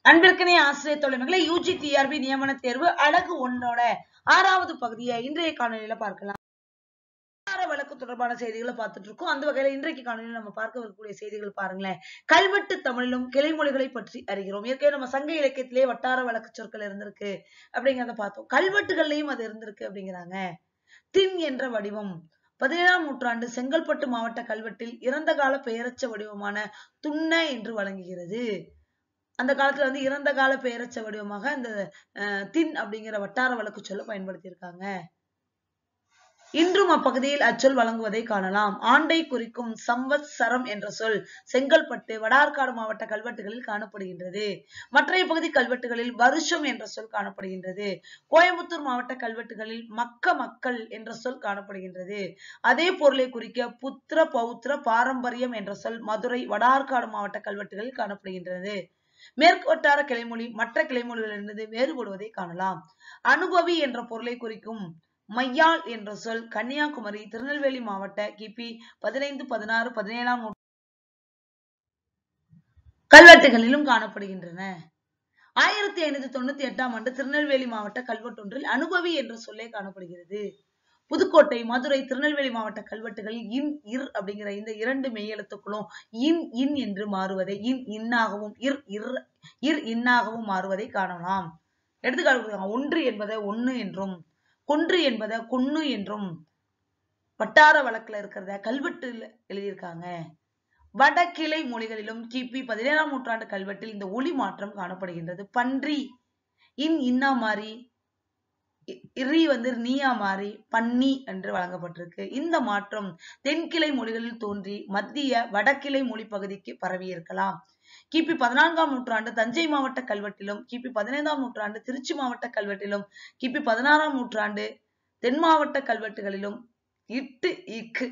அன்பிற்கனே ஆசிரியர் தொழில்களை UG TRP நியமன தேர்வு அழகு ஒன்னோட ஆறாவது பகுதியை இன்றைய காணொலியில பார்க்கலாம் வார வழக்கு தொடர்பான செய்திகளை பார்த்துட்டு இருக்கோம் அந்த வகையில இன்றைக்கு காணொலியில் நம்ம பார்க்க வரக்கூடிய செய்திகள் பாருங்களேன் கல்வெட்டு தமிழிலும் கிளைமொழிகளை பற்றி அறிகிறோம் ஏற்கனவே நம்ம சங்க இலக்கியத்திலே வட்டார வழக்கு சொற்கள் இருந்திருக்கு அப்படிங்கிறத பார்த்தோம் கல்வெட்டுகள்லயும் அது இருந்திருக்கு அப்படிங்கிறாங்க தின் என்ற வடிவம் பதினேழாம் நூற்றாண்டு செங்கல்பட்டு மாவட்ட கல்வெட்டில் இறந்த கால பெயரச்ச வடிவமான துண்ண என்று வழங்குகிறது அந்த காலத்துல வந்து இறந்த கால பெயரச்ச வடிவமாக இந்த அஹ், தின் அப்படிங்கிற வட்டார வழக்கு சொல்ல பயன்படுத்தியிருக்காங்க இன்றும் அப்பகுதியில் அச்சொல் வழங்குவதை காணலாம் ஆண்டை குறிக்கும் சம்வத்சரம் என்ற சொல் செங்கல்பட்டு வடார்காடு மாவட்ட கல்வெட்டுகளில் காணப்படுகின்றது மற்றைய பகுதி கல்வெட்டுகளில் வருஷம் என்ற சொல் காணப்படுகின்றது கோயம்புத்தூர் மாவட்ட கல்வெட்டுகளில் மக்க மக்கள் என்ற சொல் காணப்படுகின்றது அதே பொருளை குறிக்க புத்திர பௌத்திர பாரம்பரியம் என்ற சொல் மதுரை வடார்காடு மாவட்ட கல்வெட்டுகளில் காணப்படுகின்றது மேற்கு வட்டார கிளைமொழி மற்ற கிளைமொழிகளிலிருந்து வேறுபடுவதை காணலாம் அனுபவி என்ற பொருளை குறிக்கும் மையாள் என்ற சொல் கன்னியாகுமரி திருநெல்வேலி மாவட்ட கிபி பதினைந்து பதினாறு பதினேழாம் நூற்று கல்வெட்டுகளிலும் காணப்படுகின்றன ஆயிரத்தி ஐநூத்தி தொண்ணூத்தி எட்டாம் ஆண்டு திருநெல்வேலி மாவட்ட கல்வெட்டொன்றில் அனுபவி என்ற சொல்லே காணப்படுகிறது புதுக்கோட்டை மதுரை திருநெல்வேலி மாவட்ட கல்வெட்டுகளில் இன் இர் அப்படிங்கிற இந்த இரண்டு மெய்யெழுத்துக்களும் இன் இன் என்று மாறுவதை இன் இன்னாகவும் இர் இர் இர் இன்னாகவும் மாறுவதை காணலாம் எடுத்துக்காட்டு கொடுக்குறாங்க. ஒன்று என்பதை ஒண்ணு என்றும் கொன்று என்பதை கொன்னு என்றும் வட்டார வழக்குல இருக்கிறத கல்வெட்டுல எழுதியிருக்காங்க வடகிளை மொழிகளிலும் கிபி பதினேழாம் நூற்றாண்டு கல்வெட்டில் இந்த ஒளி மாற்றம் காணப்படுகின்றது பன்றி இன் இன்னா மாறி இ- இரி வந்து நீயா மாறி பன்னி என்று வழங்கப்பட்டிருக்கு இந்த மாற்றம் தென்கிளை மொழிகளில் தோன்றி மத்திய வடகிளை மொழி பகுதிக்கு பரவி இருக்கலாம் கிபி பதினான்காம் நூற்றாண்டு தஞ்சை மாவட்ட கல்வெட்டிலும் கிபி பதினைந்தாம் நூற்றாண்டு திருச்சி மாவட்ட கல்வெட்டிலும் கிபி பதினாறாம் நூற்றாண்டு தென் மாவட்ட கல்வெட்டுகளிலும் இட்டு இக்கு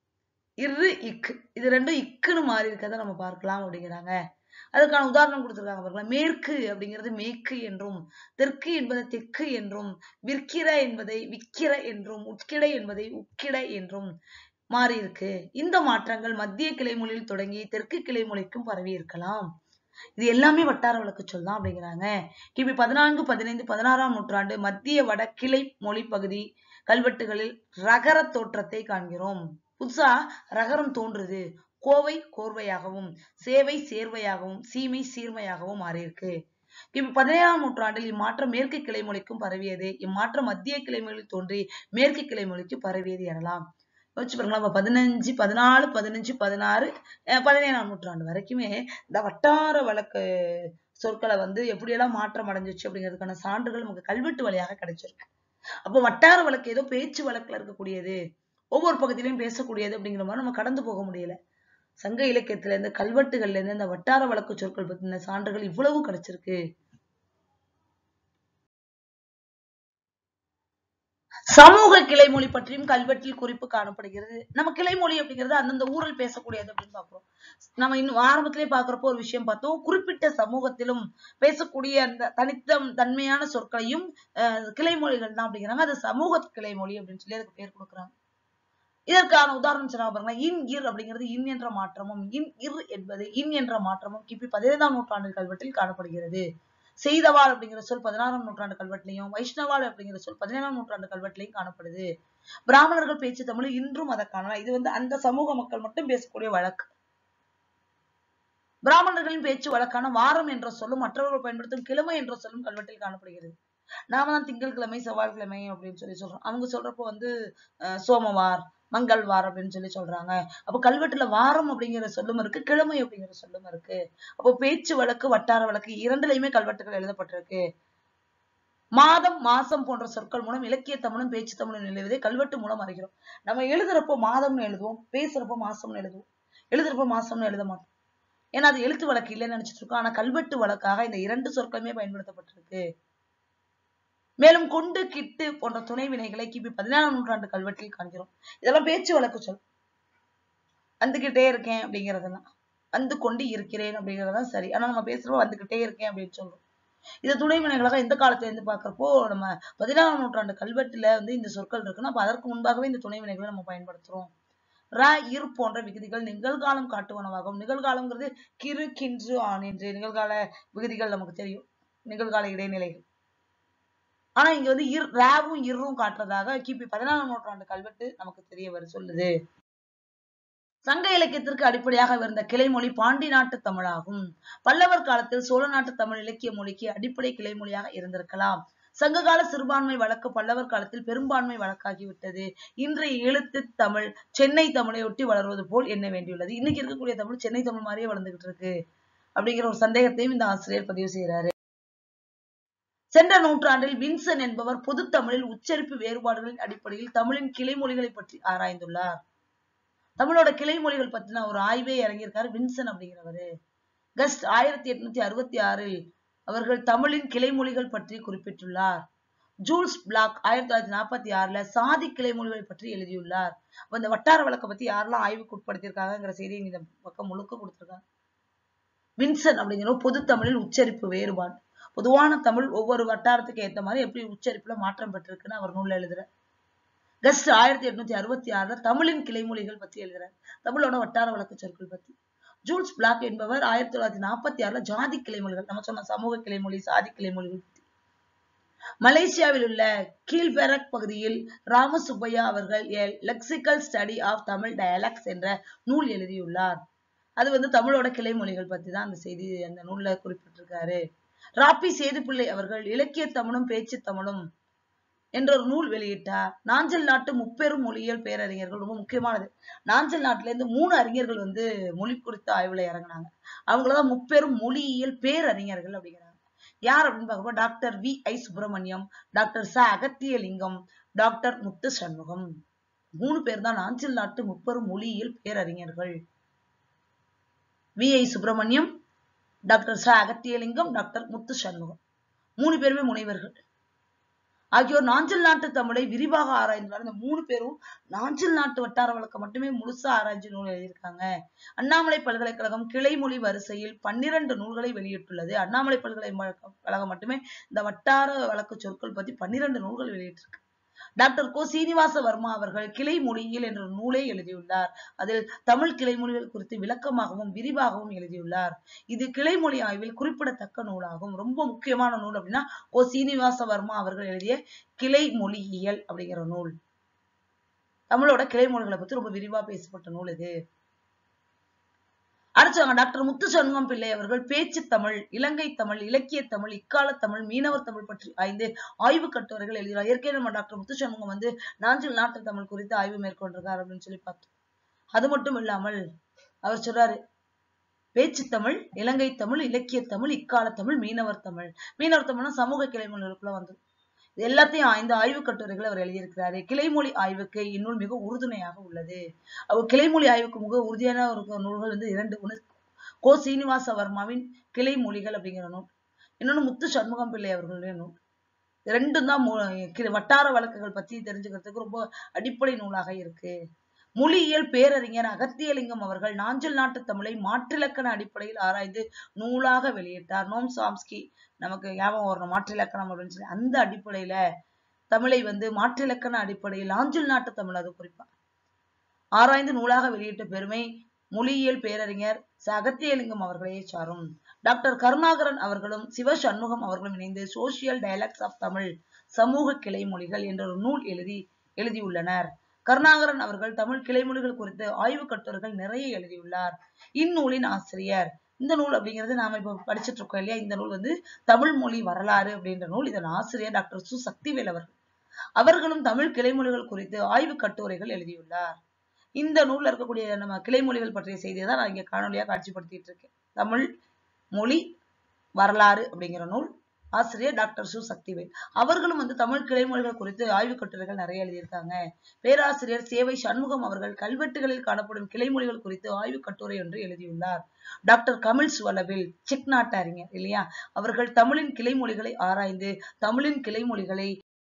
இரு இக்கு இது ரெண்டும் இக்குன்னு மாறி இருக்கிறத நம்ம பார்க்கலாம் அப்படிங்கிறாங்க அதுக்கான உதாரணம் கொடுத்திருக்காங்க பாருங்களேன் மேற்கு அப்படிங்கிறது மேற்கு என்றும் தெற்கு என்பதை தெற்கு என்றும் விற்கிற என்பதை விக்கிர என்றும் உட்கிடை என்பதை உட்கிட என்றும் மாறி இருக்கு இந்த மாற்றங்கள் மத்திய கிளைமொழியில் தொடங்கி தெற்கு கிளைமொழிக்கும் பரவி இருக்கலாம் இது எல்லாமே வட்டார வழக்கு சொல்லலாம் அப்படிங்கிறாங்க கிபி பதினான்கு பதினைந்து பதினாறாம் நூற்றாண்டு மத்திய வடகிளை மொழி பகுதி கல்வெட்டுகளில் ரகர தோற்றத்தை காண்கிறோம் புதுசா ரகரம் தோன்றுது கோவை கோர்வையாகவும் சேவை சேர்வையாகவும் சீமை சீர்மையாகவும் மாறியிருக்கு கிபி பதினேழாம் நூற்றாண்டில் இம்மாற்றம் மேற்கு கிளைமொழிக்கும் பரவியது இம்மாற்றம் மத்திய கிளைமொழியில் தோன்றி மேற்கு கிளைமொழிக்கு பரவியது எனலாம் யோசிச்சு பாருங்களா அப்ப பதினஞ்சு பதினாலு பதினஞ்சு பதினாறு அஹ் பதினேழாம் நூற்றாண்டு வரைக்குமே இந்த வட்டார வழக்கு சொற்களை வந்து எப்படியெல்லாம் மாற்றம் அடைஞ்சிச்சு அப்படிங்கிறதுக்கான சான்றுகள் நமக்கு கல்வெட்டு வழியாக கிடைச்சிருக்கு அப்போ வட்டார வழக்கு ஏதோ பேச்சு வழக்குல இருக்கக்கூடியது ஒவ்வொரு பகுதியிலையும் பேசக்கூடியது அப்படிங்கிற மாதிரி நம்ம கடந்து போக முடியல சங்க இலக்கியத்துல இருந்து கல்வெட்டுகள்ல இருந்து இந்த வட்டார வழக்கு சொற்கள் பத்தின சான்றுகள் இவ்வளவு கிடைச்சிருக்கு சமூக கிளைமொழி பற்றியும் கல்வெட்டில் குறிப்பு காணப்படுகிறது நம்ம கிளைமொழி அப்படிங்கிறது அந்தந்த ஊரில் பேசக்கூடியது அப்படின்னு பார்க்கிறோம் நம்ம இன்னும் ஆரம்பத்திலே பார்க்கிறப்போ ஒரு விஷயம் பார்த்தோம் குறிப்பிட்ட சமூகத்திலும் பேசக்கூடிய அந்த தனித்தம் தன்மையான சொற்களையும் அஹ், கிளைமொழிகள் தான் அப்படிங்கிறாங்க அது சமூக கிளைமொழி அப்படின்னு சொல்லி அதுக்கு பேர் கொடுக்குறாங்க இதற்கான உதாரணம் சொன்னாங்க பாருங்க இன் இர் அப்படிங்கிறது இன் என்ற மாற்றமும் இன் இர் என்பது இன் என்ற மாற்றமும் கிபி பதினைந்தாம் நூற்றாண்டு கல்வெட்டில் காணப்படுகிறது செய்தவாள் அப்படிங்கிற சொல் பதினாறாம் நூற்றாண்டு கல்வெட்டிலையும் வைஷ்ணவாள் அப்படிங்கிற சொல் பதினேழாம் நூற்றாண்டு கல்வெட்டிலையும் காணப்படுது பிராமணர்கள் பேச்சு தமிழ் இன்றும் அதை காணலாம் இது வந்து அந்த சமூக மக்கள் மட்டும் பேசக்கூடிய வழக்கு பிராமணர்களின் பேச்சு வழக்கான வாரம் என்ற சொல்லும் மற்றவர்கள் பயன்படுத்தும் கிழமை என்ற சொல்லும் கல்வெட்டில் காணப்படுகிறது நாம தான் திங்கட்கிழமை செவ்வாய்க்கிழமை அப்படின்னு சொல்லி சொல்றோம் அவங்க சொல்றப்போ வந்து அஹ், சோமவார் மங்கள்வார் அப்படின்னு சொல்லி சொல்றாங்க அப்ப கல்வெட்டுல வாரம் அப்படிங்கிற சொல்லும் இருக்கு கிழமை அப்படிங்கிற சொல்லும் இருக்கு அப்போ பேச்சு வழக்கு வட்டார வழக்கு இரண்டுலயுமே கல்வெட்டுகள் எழுதப்பட்டிருக்கு மாதம் மாசம் போன்ற சொற்கள் மூலம் இலக்கிய தமிழும் பேச்சு தமிழும் எழுதுவதை கல்வெட்டு மூலம் அறிகிறோம் நம்ம எழுதுறப்போ மாதம்னு எழுதுவோம் பேசுறப்போ மாசம்னு எழுதுவோம் எழுதுறப்போ மாசம்னு எழுத மாட்டோம் ஏன்னா அது எழுத்து வழக்கு இல்லைன்னு நினைச்சிட்டு இருக்கோம் ஆனா கல்வெட்டு வழக்காக இந்த இரண்டு சொற்களுமே பயன்படுத்தப்பட்டிருக்கு மேலும் கொண்டு கிட்டு போன்ற துணை வினைகளை கிபி பதினேழாம் நூற்றாண்டு கல்வெட்டில் காண்கிறோம் இதெல்லாம் பேச்சு வழக்கு சொல் வந்துகிட்டே இருக்கேன் அப்படிங்கறதெல்லாம் வந்து கொண்டு இருக்கிறேன் அப்படிங்கறதுதான் சரி ஆனா நம்ம பேசுறப்போ வந்துகிட்டே இருக்கேன் அப்படின்னு சொல்றோம் இது துணை வினைகளாக எந்த காலத்துல இருந்து பார்க்கறப்போ நம்ம பதினாறாம் நூற்றாண்டு கல்வெட்டுல வந்து இந்த சொற்கள் இருக்குன்னா அப்ப அதற்கு முன்பாகவே இந்த துணை வினைகளை நம்ம பயன்படுத்துறோம் ர இர் போன்ற விகுதிகள் நிகழ்காலம் காட்டுவனவாகும் நிகழ்காலம்ங்கிறது கிறு கின்று ஆன் என்று நிகழ்கால விகுதிகள் நமக்கு தெரியும் நிகழ்கால இடைநிலைகள் ஆனா இங்க வந்து இர் ராவும் இரும் காட்டுறதாக கிபி பதினாலாம் நூற்றாண்டு கல்வெட்டு நமக்கு தெரிய வரு சொல்லுது சங்க இலக்கியத்திற்கு அடிப்படையாக இருந்த கிளைமொழி பாண்டி நாட்டு தமிழாகும் பல்லவர் காலத்தில் சோழ நாட்டு தமிழ் இலக்கிய மொழிக்கு அடிப்படை கிளைமொழியாக இருந்திருக்கலாம் சங்ககால சிறுபான்மை வழக்கு பல்லவர் காலத்தில் பெரும்பான்மை வழக்காகிவிட்டது இன்றைய எழுத்து தமிழ் சென்னை தமிழை ஒட்டி வளர்வது போல் எண்ண வேண்டியுள்ளது இன்னைக்கு இருக்கக்கூடிய தமிழ் சென்னை தமிழ் மாதிரியே வளர்ந்துகிட்டு இருக்கு அப்படிங்கிற ஒரு சந்தேகத்தையும் இந்த ஆசிரியர் பதிவு செய்யறாரு சென்ற நூற்றாண்டில் வின்சன் என்பவர் பொது தமிழில் உச்சரிப்பு வேறுபாடுகளின் அடிப்படையில் தமிழின் கிளைமொழிகளை பற்றி ஆராய்ந்துள்ளார் தமிழோட கிளைமொழிகள் பத்தின ஒரு ஆய்வே இறங்கியிருக்காரு வின்சன் அப்படிங்கிறவரு கஸ்ட் ஆயிரத்தி எட்நூத்தி அறுபத்தி ஆறில் அவர்கள் தமிழின் கிளைமொழிகள் பற்றி குறிப்பிட்டுள்ளார் ஜூல்ஸ் பிளாக் ஆயிரத்தி தொள்ளாயிரத்தி நாற்பத்தி ஆறுல சாதி கிளைமொழிகளை பற்றி எழுதியுள்ளார் அப்ப இந்த வட்டார வழக்கை பத்தி யாரெல்லாம் ஆய்வுக்கு உட்படுத்தியிருக்காங்கிற செய்தியை இந்த பக்கம் முழுக்க கொடுத்திருக்காங்க வின்சன் அப்படிங்கிற பொது தமிழில் உச்சரிப்பு வேறுபாடு பொதுவான தமிழ் ஒவ்வொரு வட்டாரத்துக்கு ஏத்த மாதிரி எப்படி உச்சரிப்புல மாற்றம் பெற்றிருக்குன்னு அவர் நூல்ல எழுதுறார் கஸ்ட் ஆயிரத்தி எட்நூத்தி அறுபத்தி ஆறுல தமிழின் கிளைமொழிகள் பத்தி எழுதுறார் தமிழோட வட்டார வழக்கு சொற்கள் பத்தி ஜூல்ஸ் பிளாக் என்பவர் ஆயிரத்தி தொள்ளாயிரத்தி நாற்பத்தி ஆறுல ஜாதி கிளைமொழிகள் நம்ம சொன்ன சமூக கிளைமொழி சாதி கிளைமொழிகள் பத்தி மலேசியாவில் உள்ள கீழ்பெரக் பகுதியில் ராமசுப்பையா அவர்கள் a lexical study of Tamil dialogues என்ற நூல் எழுதியுள்ளார் அது வந்து தமிழோட கிளைமொழிகள் பத்தி தான் அந்த செய்தி அந்த நூல்ல குறிப்பிட்டிருக்காரு ராப்பி சேதுப்பிள்ளை அவர்கள் இலக்கிய தமிழும் பேச்சு தமிழும் என்ற ஒரு நூல் வெளியிட்டார் நாஞ்சல் நாட்டு முப்பெரும் மொழியியல் பேரறிஞர்கள் ரொம்ப முக்கியமானது நாஞ்சல் நாட்டுல இருந்து மூணு அறிஞர்கள் வந்து மொழி குறித்த ஆய்வுல இறங்குனாங்க அவங்களதான் முப்பெரும் மொழியியல் பேரறிஞர்கள் அப்படிங்கிறாங்க யார் அப்படின்னு பார்க்கப்போ doctor V I Subramaniam doctor ச அகத்தியலிங்கம் டாக்டர் முத்து சண்முகம் மூணு பேர் தான் நாஞ்சில் நாட்டு முப்பெரும் மொழியியல் பேரறிஞர்கள் வி ஐ சுப்பிரமணியம் டாக்டர் ச அகத்தியலிங்கம் டாக்டர் முத்து சண்முகம் மூணு பேருமே முனைவர்கள் ஆகியோர் நாஞ்சில் நாட்டு தமிழை விரிவாக ஆராய்ந்துள்ளார் இந்த மூணு பேரும் நாஞ்சில் நாட்டு வட்டார வழக்கம் மட்டுமே முழுசா ஆராய்ச்சி நூல் எழுதியிருக்காங்க அண்ணாமலை பல்கலைக்கழகம் கிளைமொழி வரிசையில் பன்னிரண்டு நூல்களை வெளியிட்டுள்ளது அண்ணாமலை பல்கலைக்கழகம் மட்டுமே இந்த வட்டார வழக்கு சொற்கள் பத்தி பன்னிரண்டு நூல்கள் வெளியிட்டிருக்கு டாக்டர் கோ சீனிவாச வர்மா அவர்கள் கிளை மொழியியல் என்ற நூலை எழுதியுள்ளார் அதில் தமிழ் கிளைமொழிகள் குறித்து விளக்கமாகவும் விரிவாகவும் எழுதியுள்ளார் இது கிளைமொழி ஆய்வில் குறிப்பிடத்தக்க நூலாகும் ரொம்ப முக்கியமான நூல் அப்படின்னா கோ சீனிவாச வர்மா அவர்கள் எழுதிய கிளை மொழியியல் அப்படிங்கிற நூல் தமிழோட கிளைமொழிகளை பத்தி ரொம்ப விரிவா பேசப்பட்ட நூல் இது அடுத்தவங்க டாக்டர் முத்து சண்முகம் பிள்ளை அவர்கள் பேச்சு தமிழ் இலங்கை தமிழ் இலக்கிய தமிழ் இக்கால தமிழ் மீனவர் தமிழ் பற்றி ஆய்ந்து ஆய்வு கட்டுரைகள் எழுதுகிறார் ஏற்கனவே நம்ம டாக்டர் முத்து சண்முகம் வந்து நாஞ்சில் நாட்டு தமிழ் குறித்து ஆய்வு மேற்கொண்டிருக்கார் அப்படின்னு சொல்லி பார்த்தோம் அது மட்டும் இல்லாமல் அவர் சொல்றாரு பேச்சு தமிழ் இலங்கை தமிழ் இலக்கிய தமிழ் இக்கால தமிழ் மீனவர் தமிழ் மீனவர் தமிழ்னா சமூக கிளைமொழிகளுக்குள்ள வந்து இது எல்லாத்தையும் ஆய்ந்து ஆய்வு கட்டுரைகளை அவர் எழுதியிருக்கிறாரு கிளைமொழி ஆய்வுக்கு இந்நூல் மிக உறுதுணையாக உள்ளது அவர் கிளைமொழி ஆய்வுக்கு மிக உறுதியான ஒரு நூல்கள் வந்து இரண்டு ஒன்று கோ சீனிவாச வர்மாவின் கிளைமொழிகள் அப்படிங்கிற நூல் இன்னொன்னு முத்து சண்முகம் பிள்ளை அவர்களுடைய நூல் ரெண்டும் தான் வட்டார வழக்குகள் பத்தி தெரிஞ்சுக்கிறதுக்கு ரொம்ப அடிப்படை நூலாக இருக்கு மொழியியல் பேரறிஞர் அகத்தியலிங்கம் அவர்கள் நாஞ்சல் நாட்டு தமிழை மாற்றிலக்கண அடிப்படையில் ஆராய்ந்து நூலாக வெளியிட்டார் நோம் சாம்ஸ்கி நமக்கு ஞாபகம் வரணும் மாற்றிலக்கணம் அப்படின்னு சொல்லி அந்த அடிப்படையில தமிழை வந்து மாற்றிலக்கண அடிப்படையில் ஆஞ்சல் நாட்டு தமிழ் அது குறிப்பா ஆராய்ந்து நூலாக வெளியிட்ட பெருமை மொழியியல் பேரறிஞர் அகத்தியலிங்கம் அவர்களே சாரும் டாக்டர் கருணாகரன் அவர்களும் சிவ சண்முகம் அவர்களும் இணைந்து சோசியல் டயலாக்ஸ் ஆஃப் தமிழ் சமூக கிளைமொழிகள் என்ற ஒரு நூல் எழுதி எழுதியுள்ளனர் கருணாகரன் அவர்கள் தமிழ் கிளைமொழிகள் குறித்து ஆய்வு கட்டுரைகள் நிறைய எழுதியுள்ளார் இந்நூலின் ஆசிரியர் இந்த நூல் அப்படிங்கிறது நாம இப்ப படிச்சுட்டு இருக்கோம் இல்லையா இந்த நூல் வந்து தமிழ் மொழி வரலாறு அப்படின்ற நூல் இதன் ஆசிரியர் டாக்டர் சு சக்திவேல் அவர்கள் அவர்களும் தமிழ் கிளைமொழிகள் குறித்து ஆய்வு கட்டுரைகள் எழுதியுள்ளார் இந்த நூல்ல இருக்கக்கூடிய நம்ம கிளைமொழிகள் பற்றிய செய்தியை தான் நான் இங்க காணொலியா காட்சிப்படுத்திட்டு இருக்கேன் தமிழ் மொழி வரலாறு அப்படிங்கிற நூல் ஆசிரியர் டாக்டர் சு சக்திவேல் அவர்களும் வந்து தமிழ் கிளைமொழிகள் குறித்து ஆய்வு கட்டுரைகள் நிறைய எழுதியிருக்காங்க பேராசிரியர் சேவை சண்முகம் அவர்கள் கல்வெட்டுகளில் காணப்படும் கிளைமொழிகள் குறித்து ஆய்வு கட்டுரை ஒன்று எழுதியுள்ளார் டாக்டர் கமில் சுவலவில் செக் நாட்டு அறிஞர் இல்லையா அவர்கள் தமிழின் கிளைமொழிகளை ஆராய்ந்து தமிழின் கிளைமொழிகளை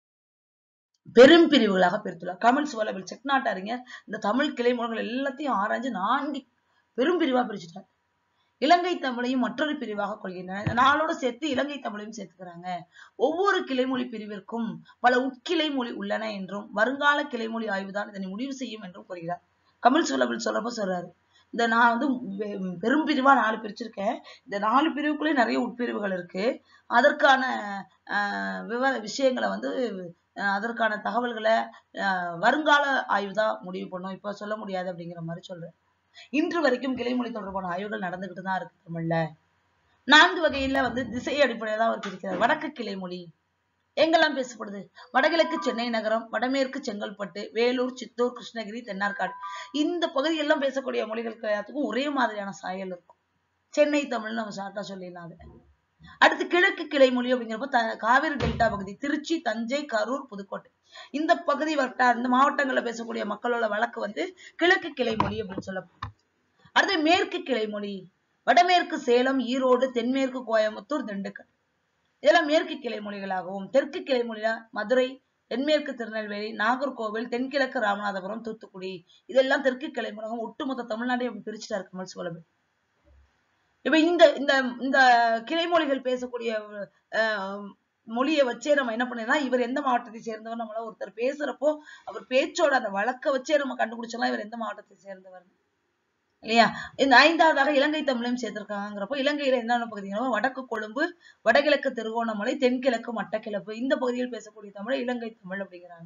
பெரும் பிரிவுகளாக பிரித்துள்ளார் கமில் சுவலவில் செக் நாட்டு அறிஞர் இந்த தமிழ் கிளைமொழிகள் எல்லாத்தையும் ஆராய்ஞ்சு நான்கு பெரும் பிரிவா பிரிச்சுட்டார் இலங்கை தமிழையும் மற்றொரு பிரிவாக கொள்கின்றனர் இந்த நாளோட சேர்த்து இலங்கை தமிழையும் சேர்த்துக்கிறாங்க ஒவ்வொரு கிளைமொழி பிரிவிற்கும் பல உட்கிளை மொழி உள்ளன என்றும் வருங்கால கிளைமொழி ஆய்வுதான் இதனை முடிவு செய்யும் என்றும் கூறுகிறார் கமல் சுலபில் சொல்றப்ப சொல்றாரு இந்த நான் வந்து வெ- பெரும் பிரிவா நாலு பிரிச்சிருக்கேன் இந்த நாலு பிரிவுக்குள்ளே நிறைய உட்பிரிவுகள் இருக்கு அதற்கான ஆஹ் விவர விஷயங்களை வந்து ஆஹ் அதற்கான தகவல்களை ஆஹ் வருங்கால ஆய்வு தான் முடிவு பண்ணும் இப்ப சொல்ல முடியாது அப்படிங்கிற மாதிரி சொல்றேன் இன்று வரைக்கும் கிளைமொழி தொடர்பான ஆய்வுகள் நடந்துகிட்டு தான் இருக்கு தமிழ்ல நான்கு வகையில வந்து திசை அடிப்படையா தான் அவர் பிரிக்கிறார் வடக்கு கிளைமொழி எங்கெல்லாம் பேசப்படுது வடகிழக்கு சென்னை நகரம் வடமேற்கு செங்கல்பட்டு வேலூர் சித்தூர் கிருஷ்ணகிரி தென்னார்காடு இந்த பகுதியெல்லாம் பேசக்கூடிய மொழிகள் எல்லாத்துக்கும் ஒரே மாதிரியான சாயல் இருக்கும் சென்னை தமிழ் நம்ம ஷார்ட்டா சொல்லிடலாம் அது அடுத்து கிழக்கு கிளைமொழி அப்படிங்கிறப்ப த- காவிரி டெல்டா பகுதி திருச்சி தஞ்சை கரூர் புதுக்கோட்டை இந்த பகுதி வட்டார இந்த மாவட்டங்கள்ல பேசக்கூடிய மக்களோட வழக்கு வந்து கிழக்கு கிளைமொழி அப்படின்னு சொல்லப்படும் அடுத்து மேற்கு கிளைமொழி வடமேற்கு சேலம் ஈரோடு தென்மேற்கு கோயம்புத்தூர் திண்டுக்கல் இதெல்லாம் மேற்கு கிளைமொழிகளாகவும் தெற்கு கிளைமொழியா மதுரை தென்மேற்கு திருநெல்வேலி நாகர்கோவில் தென்கிழக்கு ராமநாதபுரம் தூத்துக்குடி இதெல்லாம் தெற்கு கிளைமொழியாகவும் ஒட்டுமொத்த தமிழ்நாட்டையும் அப்படி பிரிச்சுட்டாரு கமல் சுவலபு இப்ப இந்த இந்த இந்த கிளைமொழிகள் பேசக்கூடிய அஹ், மொழியை வச்சே நம்ம என்ன பண்ணிடலாம் இவர் எந்த மாவட்டத்தை சேர்ந்தவர் நம்மள ஒருத்தர் பேசுறப்போ அவர் பேச்சோட அந்த வழக்க வச்சே நம்ம கண்டுபிடிச்சலாம் இவர் எந்த மாவட்டத்தை சேர்ந்தவர் இல்லையா இந்த ஐந்தாவதாக இலங்கை தமிழையும் சேர்த்திருக்காங்கிறப்போ இலங்கையில என்னென்ன பகுதிகளோ வடக்கு கொழும்பு வடகிழக்கு திருகோணமலை தென்கிழக்கு மட்டக்கிழப்பு இந்த பகுதியில் பேசக்கூடிய தமிழை இலங்கை தமிழ் அப்படிங்கிறாங்க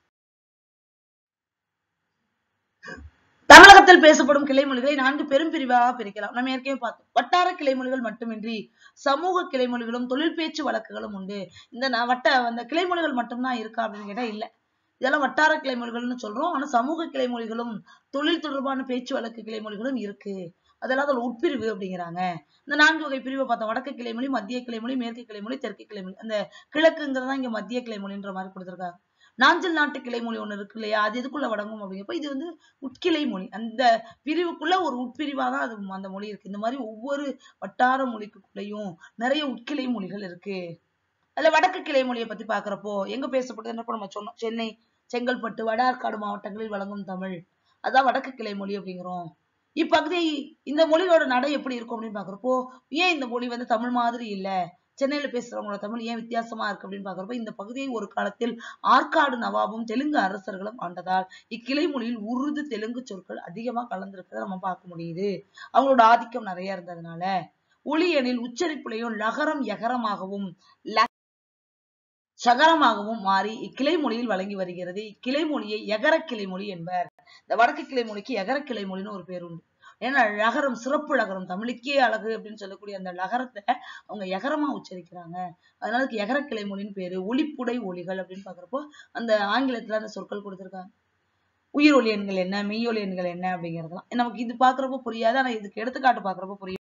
தமிழகத்தில் பேசப்படும் கிளைமொழிகளை நான்கு பெரும் பிரிவாக பிரிக்கலாம் நம்ம ஏற்கனவே பார்த்தோம் வட்டார கிளைமொழிகள் மட்டுமின்றி சமூக கிளைமொழிகளும் தொழில் பேச்சு வழக்குகளும் உண்டு இந்த ந- வட்ட அந்த கிளைமொழிகள் மட்டும்தான் இருக்கா அப்படின்னு கேட்டா இல்ல இதெல்லாம் வட்டார கிளைமொழிகள்னு சொல்றோம் ஆனா சமூக கிளைமொழிகளும் தொழில் தொடர்பான பேச்சு வழக்கு கிளைமொழிகளும் இருக்கு அதெல்லாம் அதோட உட்பிரிவு அப்படிங்கிறாங்க இந்த நான்கு வகை பிரிவை பார்த்தோம் வடக்கு கிளைமொழி மத்திய கிளைமொழி மேற்கு கிளைமொழி தெற்கு கிளைமொழி அந்த கிழக்குங்கிறதா இங்க மத்திய கிளைமொழின்ற மாதிரி கொடுத்திருக்காங்க நாஞ்சில் நாட்டு கிளைமொழி ஒண்ணு இருக்கு இல்லையா அது எதுக்குள்ள வழங்கும் அப்படிங்கிறப்ப இது வந்து உட்கிளை மொழி அந்த பிரிவுக்குள்ள ஒரு உட்பிரிவா தான் அது அந்த மொழி இருக்கு இந்த மாதிரி ஒவ்வொரு வட்டார மொழிக்குள்ளேயும் நிறைய உட்கிளை மொழிகள் இருக்கு அதுல வடக்கு கிளை மொழியை பத்தி பாக்குறப்போ எங்க பேசப்படுதுன்னு இப்ப நம்ம சொன்னோம் சென்னை செங்கல்பட்டு வட ஆற்காடு மாவட்டங்களில் வழங்கும் தமிழ் அதான் வடக்கு கிளை மொழி அப்படிங்கிறோம் இப்பகுதி இந்த மொழியோட நடை எப்படி இருக்கும் அப்படின்னு பாக்குறப்போ ஏன் இந்த மொழி வந்து தமிழ் மாதிரி இல்ல சென்னையில பேசுறவங்களோட தமிழ் ஏன் வித்தியாசமா இருக்கு அப்படின்னு பாக்குறப்போ இந்த பகுதியை ஒரு காலத்தில் ஆற்காடு நவாபும் தெலுங்கு அரசர்களும் ஆண்டதால் இக்கிளை மொழியில் உருது தெலுங்கு சொற்கள் அதிகமா கலந்திருக்கிறத நம்ம பார்க்க முடியுது அவங்களோட ஆதிக்கம் நிறைய இருந்ததுனால ஒளி எனில் உச்சரிப்புலையும் லகரம் யகரமாகவும் ல சகரமாகவும் மாறி இக்கிளை மொழியில் வழங்கி வருகிறது இக்கிளை மொழியை எகர கிளை மொழி என்பர் இந்த வடக்கு கிளை மொழிக்கு எகர கிளை மொழின்னு ஒரு பேர் உண்டு ஏன்னா லகரம் சிறப்பு லகரம் தமிழுக்கே அழகு அப்படின்னு சொல்லக்கூடிய அந்த லகரத்தை அவங்க எகரமா உச்சரிக்கிறாங்க அதனால அதுக்கு எகர கிளை மொழின்னு பேரு ஒளிப்புடை ஒலிகள் அப்படின்னு பாக்குறப்போ அந்த ஆங்கிலத்துல அந்த சொற்கள் கொடுத்திருக்காங்க உயிர் ஒலி எண்கள் என்ன மெய்யொலி எண்கள் என்ன அப்படிங்கறதெல்லாம் நமக்கு இது பாக்குறப்போ புரியாது ஆனா இதுக்கு எடுத்துக்காட்டு பாக்குறப்போ புரியும்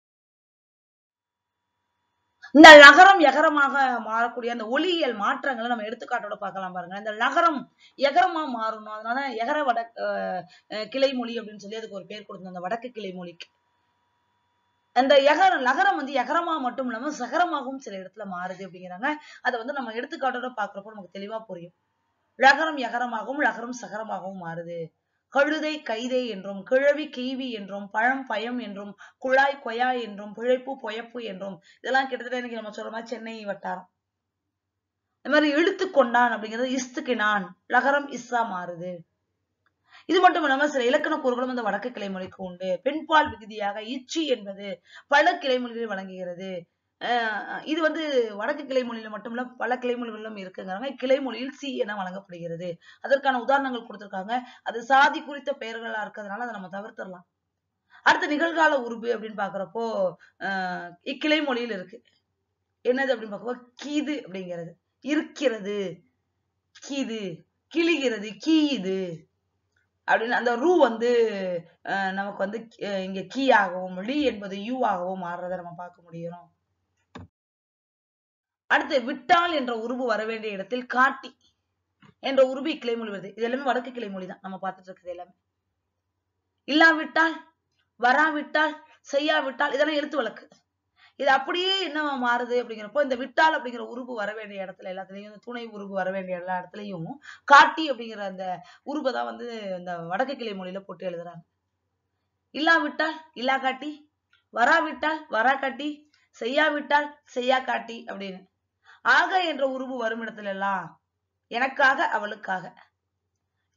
இந்த நகரம் எகரமாக மாறக்கூடிய அந்த ஒலியியல் மாற்றங்களை நம்ம எடுத்துக்காட்டோட பார்க்கலாம் பாருங்க இந்த நகரம் எகரமா மாறணும் அதனால எகர வட அஹ் அஹ் கிளை மொழி அப்படின்னு சொல்லி அதுக்கு ஒரு பேர் கொடுத்தோம் அந்த வடக்கு கிளை மொழிக்கு அந்த எகரம் நகரம் வந்து எகரமா மட்டும் இல்லாம சகரமாகவும் சில இடத்துல மாறுது அப்படிங்கிறாங்க அதை வந்து நம்ம எடுத்துக்காட்டோட பாக்குறப்போ நமக்கு தெளிவா புரியும் லகரம் எகரமாகவும் லகரம் சகரமாகவும் மாறுது கழுதை கைதை என்றும் கிழவி கிழவி என்றும் பழம் பயம் என்றும் குழாய் கொயா என்றும் பிழைப்பு பொயப்பு என்றும் இதெல்லாம் கிட்டத்தட்ட இன்னைக்கு நம்ம சொல்ற மாதிரி சென்னை வட்டாரம் இந்த மாதிரி இழுத்து கொண்டான் அப்படிங்கிறது இஸ்துக்கினான் லகரம் இஸ்ஸா மாறுது இது மட்டும் இல்லாம சில இலக்கண கூறுகளும் இந்த வடக்கு கிளைமொழிக்கு உண்டு பெண்பால் விகுதியாக இச்சி என்பது பல கிளைமொழிகளில் வழங்குகிறது அஹ் இது வந்து வடக்கு கிளைமொழியில மட்டுமில்ல பல கிளைமொழிகளிலும் இருக்குங்கிறாங்க கிளைமொழியில் சி என வழங்கப்படுகிறது அதற்கான உதாரணங்கள் கொடுத்திருக்காங்க அது சாதி குறித்த பெயர்களா இருக்கிறதுனால அதை நம்ம தவிர்த்திடலாம் அடுத்த நிகழ்கால உருபு அப்படின்னு பாக்குறப்போ ஆஹ் இக்கிளை மொழியில் இருக்கு என்னது அப்படின்னு பார்க்கப்போ கீது அப்படிங்கிறது இருக்கிறது கீது கிழிகிறது கீயுது அப்படின்னு அந்த ரூ வந்து ஆஹ் நமக்கு வந்து அஹ் இங்க கீ ஆகவும் லீ என்பது யூ ஆகவும் மாறுறதை நம்ம பார்க்க முடியும் அடுத்து விட்டால் என்ற உருபு வர வேண்டிய இடத்தில் காட்டி என்ற உருபு இக்கிளைமொழி வருது இது எல்லாமே வடக்கு கிளைமொழி தான் நம்ம பார்த்துட்டு இருக்கிறது எல்லாமே இல்லாவிட்டால் வராவிட்டால் செய்யாவிட்டால் இதெல்லாம் எழுத்து வழக்கு இது அப்படியே என்ன மாறுது அப்படிங்கிறப்போ இந்த விட்டால் அப்படிங்கிற உருபு வர வேண்டிய இடத்துல எல்லாத்துலயும் இந்த துணை உருபு வர வேண்டிய எல்லா இடத்துலயும் காட்டி அப்படிங்கிற அந்த உருபை தான் வந்து இந்த வடக்கு கிளை மொழியில போட்டு எழுதுறாங்க இல்லாவிட்டால் இல்லா காட்டி வராவிட்டால் வரா காட்டி செய்யாவிட்டால் செய்யா காட்டி அப்படின்னு ஆக என்ற உருவு வரும் இடத்துல எல்லாம் எனக்காக அவளுக்காக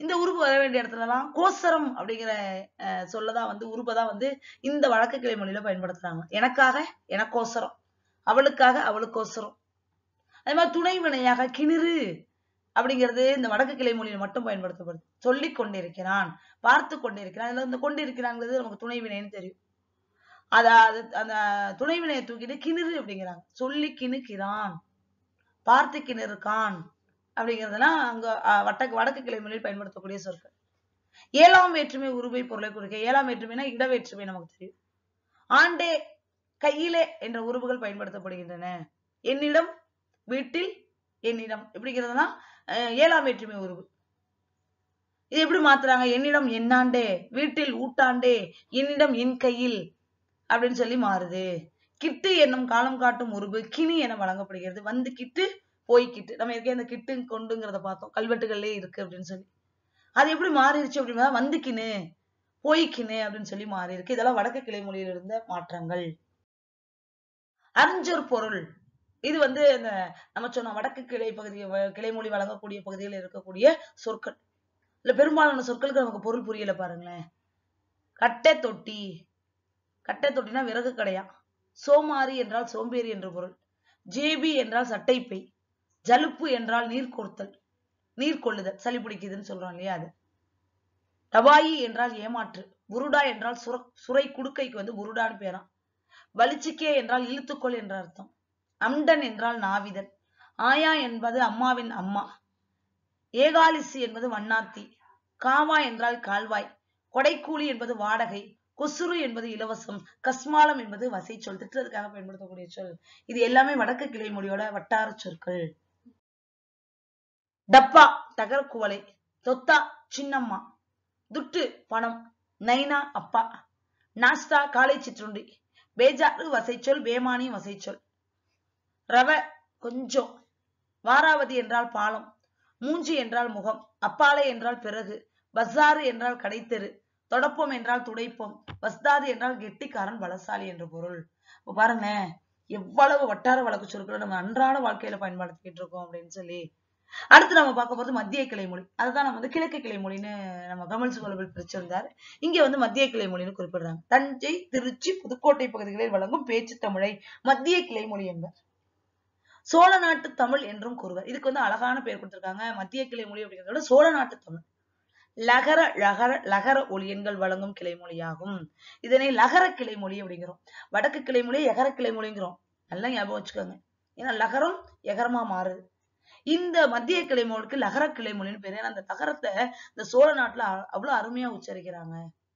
இந்த உருபு வர வேண்டிய இடத்துலலாம் கோசரம் அப்படிங்கிற அஹ், சொல்லதான் வந்து உருபதான் வந்து இந்த வழக்கு கிளை மொழியில பயன்படுத்துறாங்க எனக்காக எனக்கோசரம் அவளுக்காக அவளுக்கோசரம் அதே மாதிரி துணை வினையாக கிணிறு அப்படிங்கிறது இந்த வடக்கு கிளை மொழியில மட்டும் பயன்படுத்தப்படுது சொல்லிக் கொண்டிருக்கிறான் பார்த்து கொண்டிருக்கிறான் இதுல இந்த கொண்டிருக்கிறாங்கிறது நமக்கு துணை வினைன்னு தெரியும் அதாவது அந்த துணை வினையை தூக்கிட்டு கிணிறு அப்படிங்கிறாங்க சொல்லி கிணுக்கிறான் பார்த்து கிணிறுக்கான் அப்படிங்கிறதெல்லாம் அங்க அஹ், வட்டக்கு வடக்கு கிளை மொழியில் பயன்படுத்தக்கூடிய சொற்கள் ஏழாம் வேற்றுமை உருவை பொருளை குறிக்க ஏழாம் வேற்றுமைனா இட வேற்றுமை நமக்கு தெரியும் ஆண்டே கையிலே என்ற உருவுகள் பயன்படுத்தப்படுகின்றன என்னிடம் வீட்டில் என்னிடம் எப்படிங்கிறதுனா அஹ், ஏழாம் வேற்றுமை உருவு இது எப்படி மாத்துறாங்க என்னிடம் என்னாண்டே வீட்டில் ஊட்டாண்டே என்னிடம் என் கையில் அப்படின்னு சொல்லி மாறுது கிட்டு என்னும் காலம் காட்டும் உருவு கிணி என வழங்கப்படுகிறது வந்து கிட்டு போய் கிட்டு நம்ம இருக்கே அந்த கிட்டு கொண்டுங்கிறத பார்த்தோம் கல்வெட்டுகள்லயே இருக்கு அப்படின்னு சொல்லி அது எப்படி மாறிடுச்சு அப்படின்னா வந்துக்கினு போய்க்கினு அப்படின்னு சொல்லி மாறி இருக்கு இதெல்லாம் வடக்கு கிளை மொழியில இருந்த மாற்றங்கள் அறிஞ்சொர் பொருள் இது வந்து இந்த நம்ம சொன்ன வடக்கு கிளை பகுதி வ- கிளைமொழி வழங்கக்கூடிய பகுதியில் இருக்கக்கூடிய சொற்கள் இல்ல பெரும்பாலான சொற்களுக்கு நமக்கு பொருள் புரியல பாருங்களேன் கட்டை தொட்டி கட்டை தொட்டினா விறகு கடையா சோமாரி என்றால் சோம்பேறி என்று பொருள் ஜேபி என்றால் சட்டைப்பை ஜலுப்பு என்றால் நீர் கொடுத்தல் நீர் கொள்ளுதல் சளி பிடிக்குதுன்னு சொல்றோம் இல்லையா அது டபாயி என்றால் ஏமாற்று புருடா என்றால் சுர சுரை குடுக்கைக்கு வந்து புருடான்னு பேராம் வலிச்சிக்கே என்றால் இழுத்துக்கொள் என்ற அர்த்தம் அம்டன் என்றால் நாவிதன் ஆயா என்பது அம்மாவின் அம்மா ஏகாலிசி என்பது வண்ணாத்தி காவா என்றால் கால்வாய் கொடைக்கூலி என்பது வாடகை கொசுறு என்பது இலவசம் கஸ்மாலம் என்பது வசை சொல் திட்டுறதுக்காக பயன்படுத்தக்கூடிய சொல் இது எல்லாமே வடக்கு கிளை மொழியோட வட்டார சொற்கள் டப்பா தகரக்குவளை தொத்தா சின்னம்மா துட்டு பணம் நைனா அப்பா நாஸ்தா காலை சிற்றுண்டி பேஜாறு வசைச்சொல் பேமானி வசைச்சொல் ரவ கொஞ்சம் வாராவதி என்றால் பாலம் மூஞ்சி என்றால் முகம் அப்பாலை என்றால் பிறகு பஸ்ஸாறு என்றால் கடைத்தெரு தொடப்பம் என்றால் துடைப்பம் வஸ்தாது என்றால் கெட்டிக்காரன் பலசாலி என்ற பொருள் இப்ப பாருங்களேன் எவ்வளவு வட்டார வழக்கு சொற்களை நம்ம அன்றாட வாழ்க்கையில பயன்படுத்திக்கிட்டு இருக்கோம் அப்படின்னு சொல்லி அடுத்து நம்ம பார்க்க போறது மத்திய கிளை மொழி அதுதான் நம்ம வந்து கிழக்கு கிளை மொழின்னு நம்ம கமல் சுவலபில் பிரிச்சிருந்தாரு இங்க வந்து மத்திய கிளை மொழின்னு குறிப்பிடுறாங்க தஞ்சை திருச்சி புதுக்கோட்டை பகுதிகளில் வழங்கும் பேச்சு தமிழை மத்திய கிளை மொழி என்பர் சோழ நாட்டு தமிழ் என்றும் கூறுவர் இதுக்கு வந்து அழகான பேர் கொடுத்திருக்காங்க மத்திய கிளை மொழி அப்படிங்கிறத விட சோழ நாட்டு தமிழ் லகர லகர லகர ஒலியன்கள் வழங்கும் கிளை மொழியாகும் இதனை லகர கிளை மொழி அப்படிங்கிறோம் வடக்கு கிளை மொழி எகர கிளை மொழிங்கிறோம் நல்லா ஞாபகம் வச்சுக்கோங்க ஏன்னா லகரம் எகரமா மாறுது இந்த மத்திய கிளை மொழிக்கு லகர கிளை மொழின்னு பேரு ஏன்னா அந்த லகரத்தை இந்த சோழ நாட்டுல அ- அவ்வளவு அருமையா உச்சரிக்கிறாங்க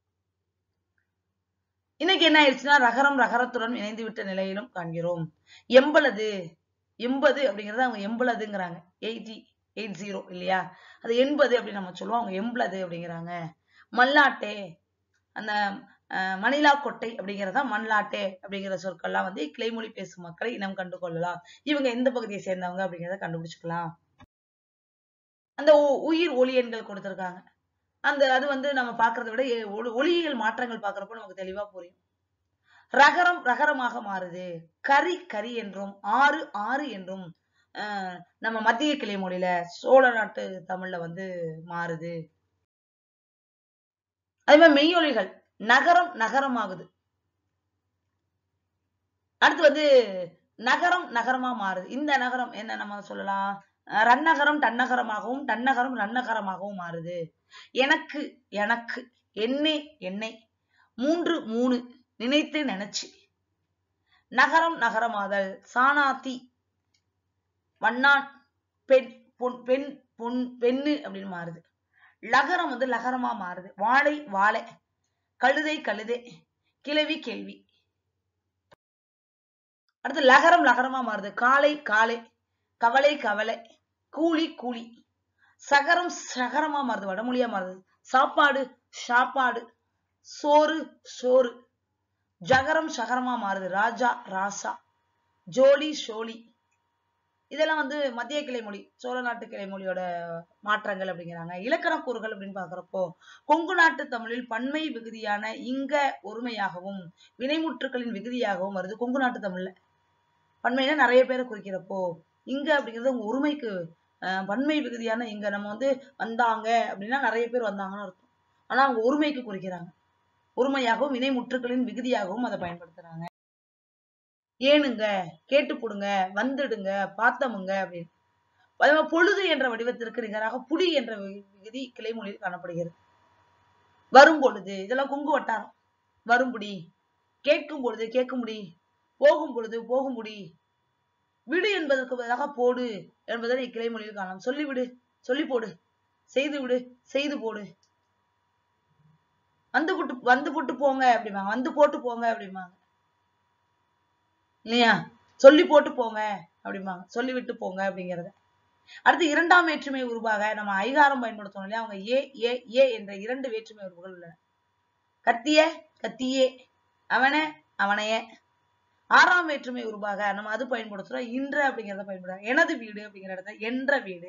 இன்னைக்கு என்ன ஆயிடுச்சுன்னா ரகரம் ரகரத்துடன் இணைந்து விட்ட நிலையிலும் காண்கிறோம் எம்பளது எண்பது அப்படிங்கறது அவங்க எம்பளதுங்கிறாங்க எயிட்டி எயிட் ஜீரோ இல்லையா அது எண்பது அப்படின்னு நம்ம சொல்லுவோம் அவங்க எம்பளது அப்படிங்கிறாங்க மல்லாட்டே அந்த அஹ், மணிலா கொட்டை அப்படிங்கறதா மண்லாட்டே அப்படிங்கிற சொற்கள்லாம் வந்து கிளைமொழி பேசும் மக்களை இனம் கண்டு கொள்ளலாம் இவங்க எந்த பகுதியை சேர்ந்தவங்க அப்படிங்கறத கண்டுபிடிச்சுக்கலாம் அந்த உ- உயிர் ஒளியன்கள் கொடுத்திருக்காங்க அந்த அது வந்து நம்ம பார்க்கறத விட எ- ஒளி- ஒளியியல் மாற்றங்கள் பார்க்கறப்போ நமக்கு தெளிவா புரியும் ரகரம் ரகரமாக மாறுது கரி கரி என்றும் ஆறு ஆறு என்றும் ஆஹ் நம்ம மத்திய கிளை மொழியில சோழ நாட்டு தமிழ்ல வந்து மாறுது அதே மாதிரி மெய்யொலிகள் நகரம் நகரமாகுது அடுத்து வந்து நகரம் நகரமா மாறுது இந்த நகரம் என்ன நம்ம சொல்லலாம் அஹ் ரன்னகரம் தன்னகரமாகவும் தன்னகரம் ரன்னகரமாகவும் மாறுது எனக்கு எனக்கு என்னே என்னை மூன்று மூணு நினைத்து நினைச்சு நகரம் நகரமாதல் சாணாத்தி வண்ணான் பெண் பொன் பெண் பொன் பெண்ணு அப்படின்னு மாறுது லகரம் வந்து லகரமா மாறுது வாழை வாழை கழுதை கழுதை கிழவி கேள்வி அடுத்து லகரம் லகரமா மாறுது காலை காலை கவலை கவலை கூலி கூலி சகரம் சகரமா மாறுது வடமொழியா மாறுது சாப்பாடு சாப்பாடு சோறு சோறு ஜகரம் சகரமா மாறுது ராஜா ராசா ஜோலி ஷோலி இதெல்லாம் வந்து மத்திய கிளை மொழி சோழ நாட்டு கிளை மொழியோட மாற்றங்கள் அப்படிங்கிறாங்க இலக்கண கூறுகள் அப்படின்னு பாக்குறப்போ கொங்கு நாட்டு தமிழில் பன்மை விகுதியான இங்க ஒருமையாகவும் வினைமுற்றுக்களின் விகுதியாகவும் வருது கொங்கு நாட்டு தமிழ்ல பன்மைனா நிறைய பேரை குறிக்கிறப்போ இங்க அப்படிங்கிறது உங்க ஒருமைக்கு அஹ் பன்மை விகுதியான இங்க நம்ம வந்து வந்தாங்க அப்படின்னா நிறைய பேர் வந்தாங்கன்னு அர்த்தம் ஆனா அவங்க ஒருமைக்கு குறிக்கிறாங்க ஒருமையாகவும் வினை முற்றுக்களின் விகுதியாகவும் அதை பயன்படுத்துறாங்க ஏனுங்க கேட்டு போடுங்க வந்துடுங்க பார்த்தமுங்க அப்படின்னு அதே மாதிரி பொழுது என்ற வடிவத்திற்கு நிகராக புடி என்ற வி- விகுதி கிளைமொழியில் காணப்படுகிறது வரும் பொழுது இதெல்லாம் கொங்கு வட்டாரம் வரும்புடி கேட்கும் பொழுது கேட்கும்படி போகும் பொழுது போகும்படி விடு என்பதற்கு பதிலாக போடு என்பதை நீ கிளைமொழியில் காணலாம் சொல்லிவிடு சொல்லி போடு செய்து விடு செய்து போடு வந்து போட்டு வந்து போட்டு போங்க அப்படிம்பாங்க வந்து போட்டு போங்க அப்படிம்பாங்க இல்லையா சொல்லி போட்டு போங்க அப்படிம்பாங்க சொல்லி விட்டு போங்க அப்படிங்கறத அடுத்து இரண்டாம் வேற்றுமை உருவாக நம்ம ஐகாரம் பயன்படுத்தணும் இல்லையா அவங்க ஏ ஏ ஏ என்ற இரண்டு வேற்றுமை உருவுகள் உள்ளன கத்திய கத்தியே அவனே அவனையே ஆறாம் வேற்றுமை உருவாக நம்ம அது பயன்படுத்துறோம் இன்ற அப்படிங்கறத பயன்படுத்துறோம் எனது வீடு அப்படிங்கிற இடத்துல என்ற வீடு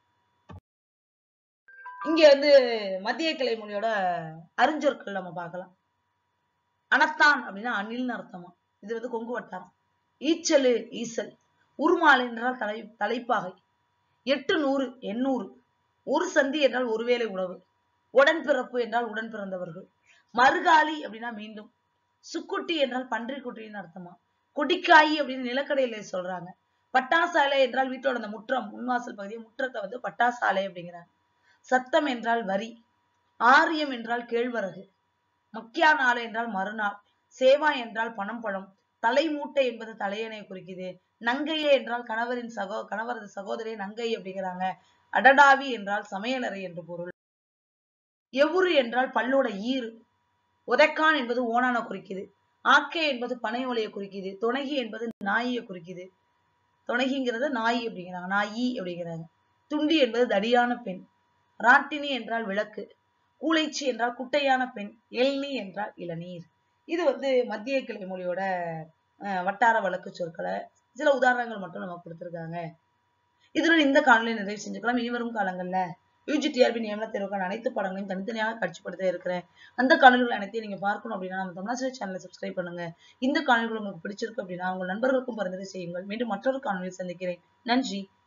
இங்க வந்து மத்திய கிளை மொழியோட அறிஞ்சொற்கள் நம்ம பார்க்கலாம் அனத்தான் அப்படின்னா அணில்னு அர்த்தமா இது வந்து கொங்கு வட்டாரம் ஈச்சலு ஈசல் உருமால் என்றால் தலை தலைப்பாகை எட்டு நூறு எண்ணூறு ஒரு சந்தி என்றால் ஒருவேளை உணவு உடன்பிறப்பு என்றால் உடன் பிறந்தவர்கள் மறுகாலி அப்படின்னா மீண்டும் சுக்குட்டி என்றால் பன்றி குட்டின்னு அர்த்தமா கொடிக்காயி அப்படின்னு நிலக்கடையில சொல்றாங்க பட்டாசாலை என்றால் வீட்டோட அந்த முற்றம் முன்வாசல் பகுதியை முற்றத்தை வந்து பட்டாசாலை அப்படிங்கிறாங்க சத்தம் என்றால் வரி ஆரியம் என்றால் கேழ்வரகு மக்கியா நாள் என்றால் மறுநாள் சேவா என்றால் பணம் பழம் தலைமூட்டை என்பது தலையணை குறிக்குது நங்கையே என்றால் கணவரின் சகோ கணவரது சகோதரி நங்கை அப்படிங்கிறாங்க அடடாவி என்றால் சமையலறை என்று பொருள் எவுரு என்றால் பல்லோட ஈறு உதைக்கான் என்பது ஓனான குறிக்குது ஆக்கே என்பது பனை ஓலையை குறிக்குது துணகி என்பது நாயை குறிக்குது துணகிங்கிறது நாய் அப்படிங்கிறாங்க நாயி அப்படிங்கிறாங்க துண்டி என்பது தடியான பெண் ராட்டினி என்றால் விளக்கு கூளைச்சி என்றால் குட்டையான பெண் எல்னி என்றால் இளநீர் இது வந்து மத்திய கிளை மொழியோட அஹ், வட்டார வழக்கு சொற்களை சில உதாரணங்கள் மட்டும் நம்ம கொடுத்திருக்காங்க இதுல இந்த காணொலியை நிறைவு செஞ்சுக்கலாம் இனி வரும் காலங்கள்ல யூஜிடிஆர்பி நியமன தேர்வுக்கான அனைத்து பாடங்களையும் தனித்தனியாக காட்சிப்படுத்த இருக்கிறேன் அந்த காணொலிகள் அனைத்தையும் நீங்க பார்க்கணும் அப்படின்னா நம்ம தமிழாசிரியர் சேனலை சப்ஸ்கிரைப் பண்ணுங்க இந்த காணொலிகள் உங்களுக்கு பிடிச்சிருக்கு அப்படின்னா உங்கள் நண்பர்களுக்கும் பரிந்துரை செய்யுங்கள் மீண்டும் மற்றொரு காணொலியில் சந்திக்கிறேன் நன்றி